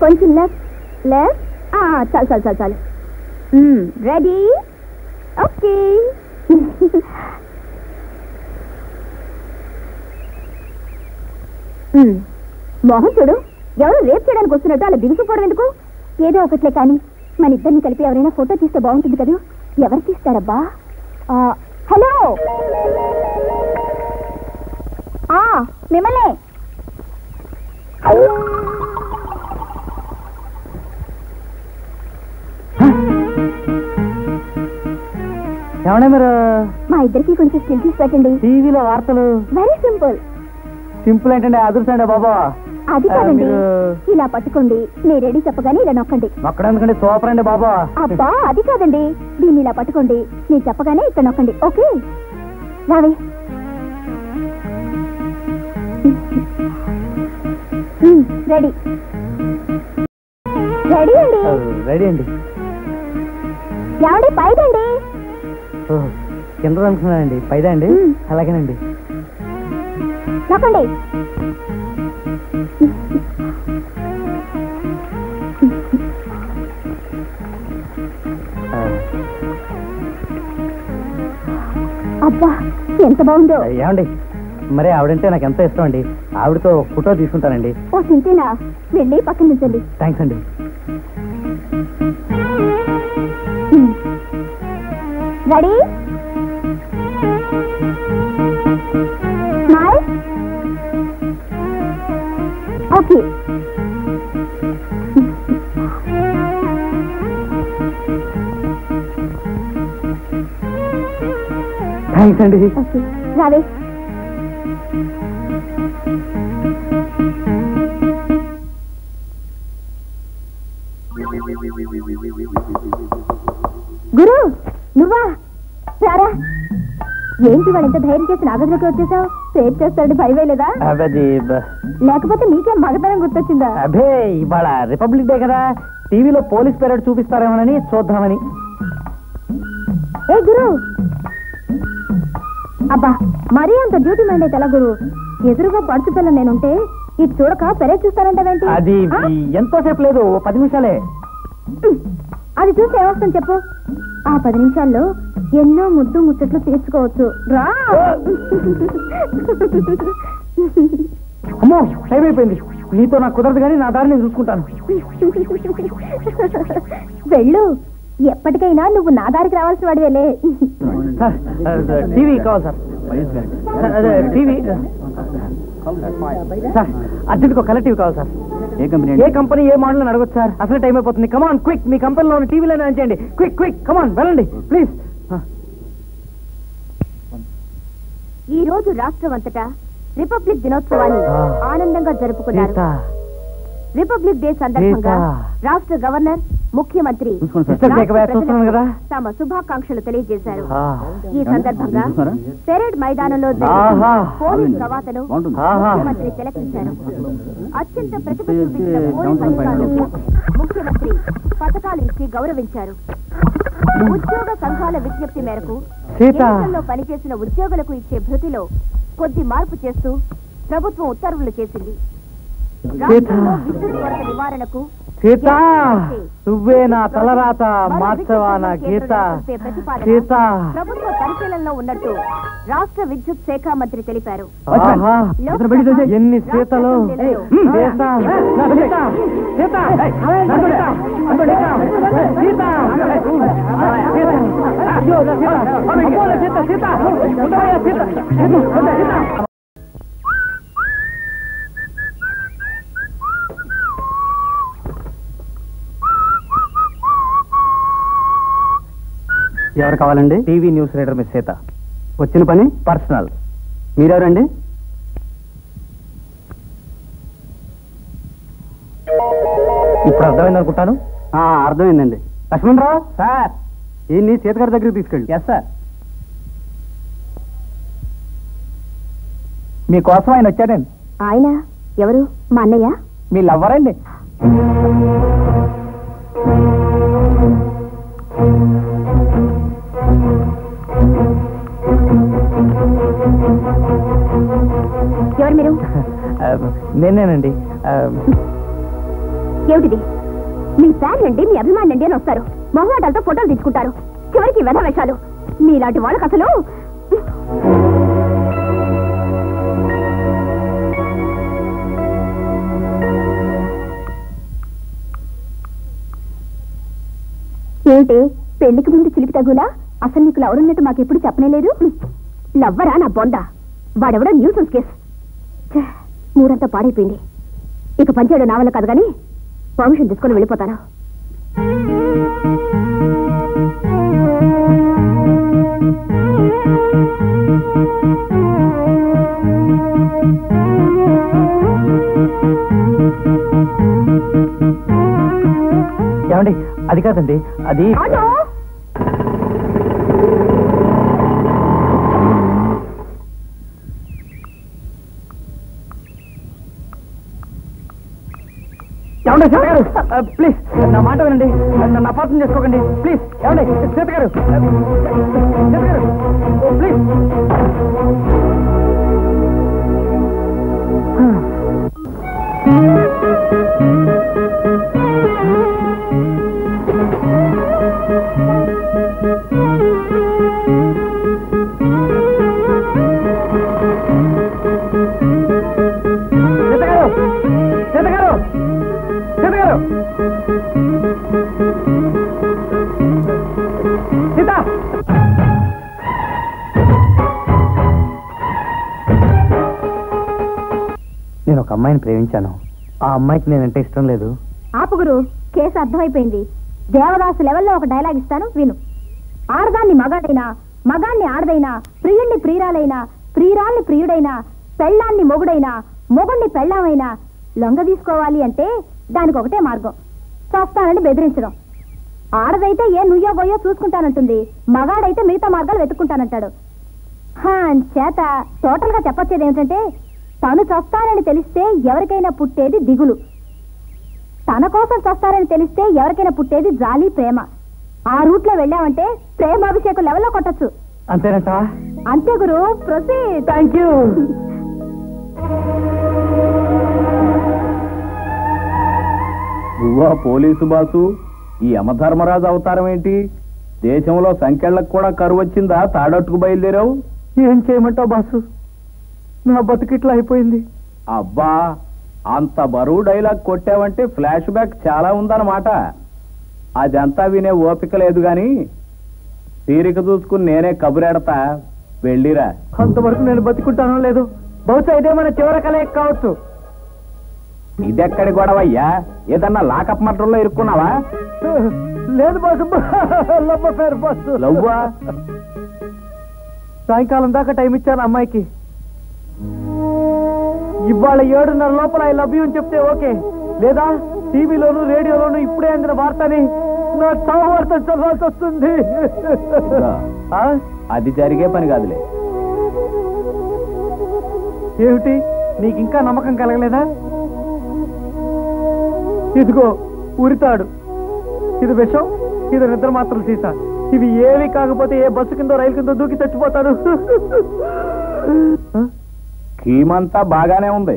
కొంచెం left left చాలు చాలు చాలు చాలు రెడీ ఓకే మోహన్ చూడు ఎవరు రేప్ చేయడానికి వస్తున్నట్టు అలా బిగుసిపోవడం ఎందుకు ఏదో ఒకట్లే కానీ మన ఇద్దరిని కలిపి ఎవరైనా ఫోటో తీస్తే బాగుంటుంది కదా ఎవరు తీస్తారబ్బా ఆ, హలో ఆ, మిమ్మల్నే ఏమన్నా మీరు మా ఇద్దరికి కొంచెం స్టిల్ తీసి పెట్టండి టీవీలో వార్తలు వెరీ సింపుల్ సింపుల్ ఏంటంటే అదృష్టండి బాబా అది ఆ, కాదండి మీరు- ఇలా పట్టుకోండి నేను రెడీ చెప్పగానే ఇలా నొక్కండి అక్కడ ఎందుకంటే సూపర్ అండి బాబా అబ్బా అది కాదండి దీన్ని ఇలా పట్టుకోండి నేను చెప్పగానే ఇక్కడ నొక్కండి ఓకే రావే ఉమ్, రెడీ రెడీ అండి రెడీ అండి ఏమండి పైదండి ఓ, కింద అనుకున్నానండి పైదా అండి మ్. అలాగేనండి నొక్కండి ఆ, అబ్బా ఎంత బాగుందో ఏమండి మరి ఆవిడంటే నాకు ఎంతో ఇష్టం అండి ఆవిడతో ఫోటో తీసుకుంటానండి ఓ సింతేనా వెళ్ళి పక్కన నుంచండి థ్యాంక్స్ అండి రెడీ స్మైల్ ఓకే థ్యాంక్స్ అండి ఓకే రావే గురు నువ్వా రారా ఏంటి వాడు ఎంత ధైర్యం చేసి నాగదిలోకి వచ్చేసావు సేవ్ చేస్తాడు భయమే లేదా అబ్బది బ- లేకపోతే నీకేం మగతనం గుర్తొచ్చిందా అబ్బే ఇవాళ రిపబ్లిక్ డే కదా టీవీలో పోలీస్ పెరేడ్ చూపిస్తారేమోనని చూద్దామని ఏ గురు అబ్బా మరీ అంత డ్యూటీ మైండ్ అయితే ఎలా గురు ఎదురుగా పడుచు పిల్ల నేనుంటే ఇటు చూడక పెరేడ్ చూస్తానంటావేంటి అది ఆ? ఎంతోసేపు లేదు ఓ పది నిమిషాలే ఉమ్, అది చూసి ఏమొస్తుంది చెప్పు ఆ పది నిమిషాల్లో ఎన్నో ముద్దు ముచ్చట్లు తీర్చుకోవచ్చు రా అమ్మో టైం అయిపోయింది నీతో నాకు కుదరదు కానీ నా దారి నేను చూసుకుంటాను వెళ్ళు ఎప్పటికైనా నువ్వు నా దారికి రావాల్సిన వాడివేలే సార్ టీవీ కావాలి సార్ సార్, అదే టీవీ సార్ అర్జెంట్ ఒక కలర్ టీవీ కావాలి సార్ ఏ కంపెనీ ఏ కంపెనీ ఏ మోడల్ అని అడగొచ్చు సార్ అసలు టైం అయిపోతుంది కమాన్ క్విక్ మీ కంపెనీలో ఉన్న టీవీలో చేయండి క్విక్ క్విక్ కమాన్ వెళ్ళండి ప్లీజ్ ఈ రోజు రాష్ట్రం అంతటా రిపబ్లిక్ దినోత్సవాన్ని ఆ. ఆనందంగా జరుపుకున్నారు సీత రిపబ్లిక్ డే సందర్భంగా సీత. రాష్ట్ర గవర్నర్ ముఖ్యమంత్రి చూసుకోండి సార్. మిస్టర్ రాష్ట్ర జేకబ్ యాడ్ చూస్తున్నాను కదా తమ శుభాకాంక్షలు తెలియజేశారు ఆ. ఈ సందర్భంగా చూస్తున్నారా? పెరేడ్ మైదానంలో ఆహా. జరిగిన పోలీస్ కవాతను బాగుంటుంది. ఆహా. ముఖ్యమంత్రి తిలకించారు అత్యంత ప్రతిభ ఇది చూపించిన వచ్చి పోలీస్ డౌన్ టౌన్ అధికారులకు ముఖ్యమంత్రి పథకాలు ఇచ్చి గౌరవించారు ఉద్యోగ సంఘాల విజ్ఞప్తి మేరకు సీత. ఎన్నికల్లో పనిచేసిన ఉద్యోగులకు ఇచ్చే భృతిలో కొద్ది మార్పు చేస్తూ ప్రభుత్వం ఉత్తర్వులు చేసింది రాష్ట్రంలో విద్యుత్ కొరత నివారణకు సీత నువ్వే నా తలరాత మార్చవా నా గీత సీత ప్రభుత్వ పరిశీలనలో ఉన్నట్టు రాష్ట్ర విద్యుత్ శాఖ మంత్రి తెలిపారు ఆహా. ఇతను బయటికి తోసేయ్. ఎన్ని సీతలు ఏయ్, హ్మ్. సీత నా సీత సీత నా సీత సీత సీత అయ్యో నా సీత అమ్మో నా సీత సీత ఉండవయ్యా సీత సీత సీత ఎవరు కావాలండి TV news reader miss Sita వచ్చిన పని పర్సనల్ మీరెవరండి ఇప్పుడు అర్థమైంది అనుకుంటాను ఆ, అర్థమైందండి లక్ష్మణరావు సార్ ఈయన్ని సీతగారి దగ్గరికి తీసుకెళ్ళి ఎస్ సార్ మీకోసం ఆయన వచ్చాడండి ఆయన ఎవరు మా అన్నయ్య మీ లవ్వర్ అండి ఎవరు మీరు ఆ, నేనేనండి ఆ, ఏమిటిది మీ ఫ్యాన్ అండి మీ అభిమాని అండి అని వస్తారు మొహమాటాలతో ఫోటోలు తీసుకుంటారు చివరికి వెధ వేషాలు మీలాంటి వాళ్ళకి అసలు ఏమిటి పెళ్లికి ముందు చిలిపి తగులా అసలు నీకు లవరున్నట్టు మాకెప్పుడు చెప్పనే లేదు లవ్వరా నా బొంద వాడెవడో న్యూసెన్స్ కేస్ ఛే, మూడంతా పాడైపోయింది ఇక పంచాడు నా వల్ల కాదు కానీ పర్మిషన్ తీసుకొని వెళ్ళిపోతాను ఏమండి అది కాదండి అది ఆటో ఏమండి సీత గారు ప్లీజ్ నా మాట వినండి నన్ను అపార్థం చేసుకోకండి ప్లీజ్ ఏమండి సీత గారు సీత గారు ప్లీజ్ సీత గారు సీత గారు సీత గారు సీత నేను ఒక అమ్మాయిని ప్రేమించాను ఆ అమ్మాయికి నేనంటే ఇష్టం లేదు ఆపుగురు కేసు అర్థమైపోయింది దేవదాసు లెవెల్లో ఒక డైలాగ్ ఇస్తాను విను ఆడదాన్ని మగాడైనా మగాన్ని ఆడదైనా ప్రియుణ్ణి ప్రియురాలైనా ప్రియురాల్ని ప్రియుడైనా పెళ్ళాన్ని మొగుడైనా మొగుణ్ణి పెళ్ళామైనా లొంగ తీసుకోవాలి అంటే దానికి ఒకటే మార్గం చస్తానని బెదిరించడం ఆడదైతే ఏ నుయ్యో గొయ్యో చూసుకుంటానంటుంది మగాడైతే మిగతా మార్గాలు వెతుక్కుంటానంటాడు హా, చేత టోటల్ గా చెప్పొచ్చేది ఏమిటంటే తను చస్తానని తెలిస్తే ఎవరికైనా పుట్టేది దిగులు తన కోసం చస్తారని తెలిస్తే ఎవరికైనా పుట్టేది జాలి ప్రేమ ఆ రూట్ లో వెళ్ళామంటే ప్రేమాభిషేకం లెవెల్లో కొట్టచ్చు అంతేనంట అంతే గురు ప్రొసీడ్ థ్యాంక్ యూ నువ్వా పోలీసు బాసు ఈ యమధర్మరాజు అవతారం ఏంటి దేశంలో సంఖ్యలకు కూడా కరువు వచ్చిందా తాడట్టుకు బయలుదేరావు ఏం చేయమంటావు బాసు నా బతుకిట్లా అయిపోయింది అబ్బా అంత బరువు డైలాగ్ కొట్టావంటే ఫ్లాష్ బ్యాక్ చాలా ఉందన్నమాట అదంతా వినే ఓపిక లేదు గాని తీరిక చూసుకుని నేనే కబురెడతా వెళ్ళిరా అంతవరకు నేను బతుకుంటానో లేదు బహుశా ఇదే మన చివరి కలయిక కావచ్చు ఇదెక్కడి గొడవయ్యా ఏదన్నా లాకప్ మటంలో ఇరుక్కున్నావా లేదు బాసు లవ్వ పేరు బాసు లవ్వా సాయంకాలం దాకా టైం ఇచ్చాను అమ్మాయికి ఇవాళ ఏడున్నర లోపల ఐ లవ్ యూ అని చెప్తే ఓకే లేదా టీవీలోను రేడియోలోను ఇప్పుడే అందిన వార్తని నా చావు వార్త చదవాల్సి వస్తుంది ఇదిగో, ఆ? అది జరిగే పని కాదులే ఏమిటి నీకు ఇంకా నమ్మకం కలగలేదా ఇదిగో ఉరితాడు ఇది విషం ఇది నిద్ర మాత్రం సీసా ఇవి ఏవి కాకపోతే ఏ బస్సు కిందో రైలు కిందో దూకి చచ్చిపోతాను ఆ? స్కీమ్ అంతా బాగానే ఉంది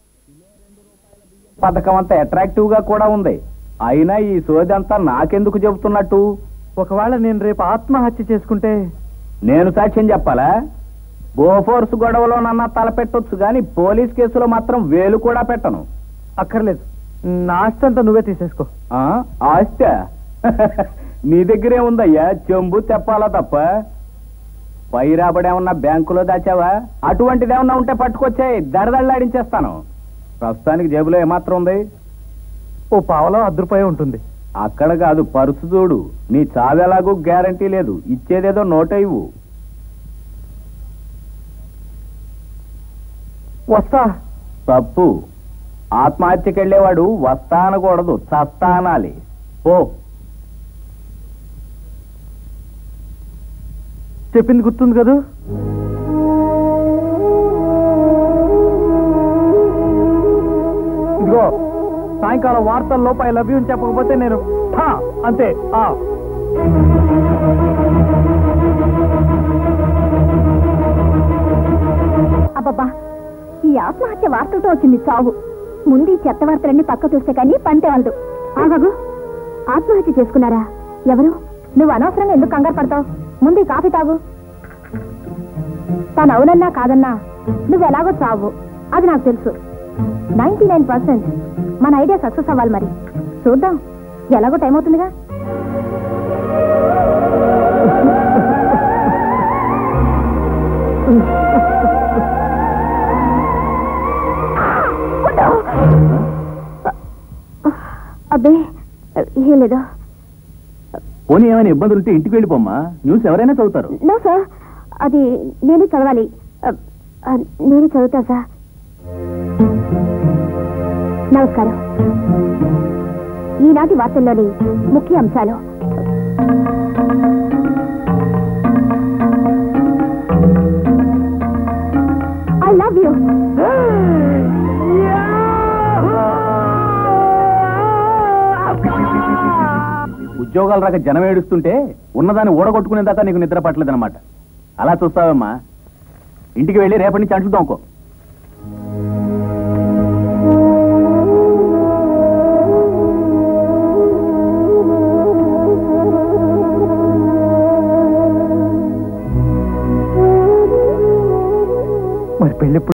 పథకం అంతా అట్రాక్టివ్ గా కూడా ఉంది అయినా ఈ సోది అంతా నాకెందుకు చెబుతున్నట్టు ఒకవేళ నేను రేపు ఆత్మహత్య చేసుకుంటే నేను సాక్ష్యం చెప్పాలా బోఫోర్స్ గొడవలో నన్న తలపెట్టొచ్చు గాని పోలీస్ కేసులో మాత్రం వేలు కూడా పెట్టను అక్కర్లేదు నా ఆస్తి అంతా నువ్వే తీసేసుకో ఆ ఆస్త నీ దగ్గరే ఉందయ్యా చెంబు తెప్పాలా తప్ప పై రాబడేమన్నా బ్యాంకులో దాచావా అటువంటిదేమన్నా ఉంటే పట్టుకొచ్చాయి దడదళ్ళాడించేస్తాను ప్రస్తుతానికి జేబులో ఏమాత్రం ఉంది ఓ పావలో అర్ధ రూపాయి ఉంటుంది అక్కడ కాదు పరుసు చూడు నీ చావెలాగూ గ్యారంటీ లేదు ఇచ్చేదేదో నోట ఇవ్వు వస్తా తప్పు ఆత్మహత్యకెళ్ళేవాడు వస్తా అనకూడదు చస్తా అనాలి ఓ చెప్పింది గుర్తుంది కదూ ఇదిగో సాయంకాలం వార్తల్లోపు ఐ లవ్ యూ అని చెప్పకపోతే నేను ఠా అంతే ఆ అబ్బబ్బా ఈ ఆత్మహత్య వార్తలతో వచ్చింది చావు ముందు ఈ చెత్త వార్తలన్నీ పక్క చూస్తే కానీ పంటే వాళ్ళు ఆగగు ఆత్మహత్య చేసుకున్నారా ఎవరు నువ్వు అనవసరంగా ఎందుకు కంగారు పడతావు ముందు ఈ కాఫీ తాగు తను అవునన్నా కాదన్నా నువ్వు ఎలాగో చావు అది నాకు తెలుసు నైన్టీ నైన్ పర్సెంట్ మన ఐడియా సక్సెస్ అవ్వాలి మరి చూద్దాం ఎలాగో టైం అవుతుందిగా అబ్బే ఏం లేదు పోనీ ఏమైనా ఇబ్బందులు ఉంటే ఇంటికి వెళ్ళిపోమ్మా న్యూస్ ఎవరైనా చదువుతారు నో సార్ అది నేనే చదవాలి అ, అ, నేనే చదువుతా సార్ నమస్కారం ఈనాటి వార్తల్లోని ముఖ్య అంశాలు ఐ లవ్ యూ ఉద్యోగాలు రాక జనం ఏడుస్తుంటే ఉన్నదాన్ని ఓడగొట్టుకునే దాకా నీకు నిద్ర పట్టలేదన్నమాట అలా చూస్తావమ్మా ఇంటికి వెళ్ళి రేపటి నుంచి అంటుదాం అనుకో మరి పెళ్ళి